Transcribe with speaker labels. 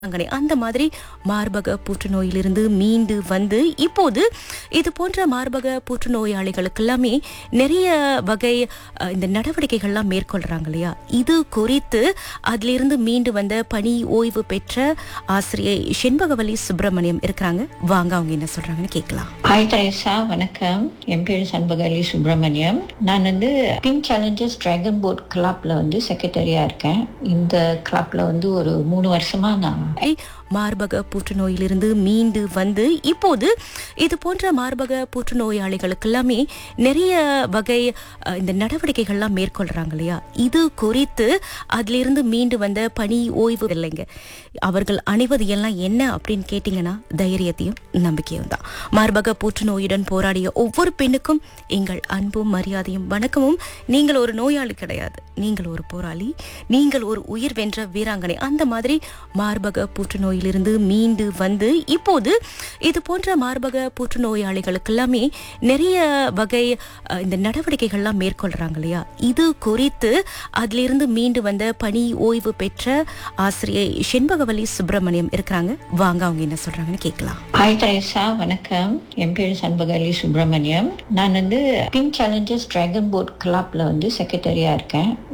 Speaker 1: அங்கனே அந்த மாதிரி மார்பக புற்றுநோயிலிருந்து மீண்டு வந்து இப்போது இது போன்ற மார்பக புற்றுநோயாளிகளுக்கு எல்லாமே நிறைய வகை அஹ், இந்த நடவடிக்கைகள்லாம் மேற்கொள்றாங்க இல்லையா இது குறித்து அதிலிருந்து மீண்டு வந்த பணி ஓய்வு பெற்ற ஆசிரியை செண்பகவல்லி சுப்பிரமணியம் இருக்கிறாங்க வாங்க அவங்க என்ன சொல்றாங்கன்னு கேட்கலாம்
Speaker 2: ஹாய் தரேசா வணக்கம் என் பேர் சண்பகலி சுப்பிரமணியம் நான் வந்து பிங்க் சேலஞ்சர்ஸ் டிராகன் போட் கிளப்ல வந்து செக்ரட்டரியா இருக்கேன் இந்த கிளப்ல வந்து ஒரு மூணு வருஷமா நான்
Speaker 1: ஐ, மார்பக புற்றுநோயிலிருந்து மீண்டு வந்து இப்போது இது போன்ற மார்பக புற்றுநோயாளிகளுக்கு எல்லாமே நிறைய வகை அஹ், இந்த நடவடிக்கைகள்லாம் மேற்கொள்றாங்க இல்லையா இது குறித்து அதிலிருந்து மீண்டு வந்த பணி ஓய்வு இல்லைங்க அவர்கள் அணிவது எல்லாம் என்ன அப்படின்னு கேட்டிங்கன்னா தைரியத்தையும் நம்பிக்கையும் தான் மார்பக புற்றுநோயுடன் போராடிய ஒவ்வொரு பெண்ணுக்கும் எங்கள் அன்பும் மரியாதையும் வணக்கமும் நீங்கள் ஒரு நோயாளி கிடையாது நீங்கள் ஒரு போராளி நீங்கள் ஒரு உயிர் வென்ற வீராங்கனை அந்த மாதிரி மார்பக புற்றுநோயிலிருந்து மீண்டு வந்து இப்போது இது போன்ற மார்பக புற்றுநோயாளிகளுக்கு எல்லாமே நிறைய வகை அஹ், இந்த நடவடிக்கைகள்லாம் மேற்கொள்றாங்க இல்லையா இது குறித்து அதிலிருந்து மீண்டு வந்த பணி ஓய்வு பெற்ற ஆசிரியை செண்பகவல்லி சுப்பிரமணியம் இருக்கிறாங்க வாங்க அவங்க என்ன சொல்றாங்கன்னு கேட்கலாம்
Speaker 2: ஹாய் தரேசா வணக்கம் என் பேர் சண்பகலி சுப்பிரமணியம் நான் வந்து பிங்க் சேலஞ்சர்ஸ் டிராகன் போட் கிளப்ல வந்து செக்ரட்டரியா இருக்கேன்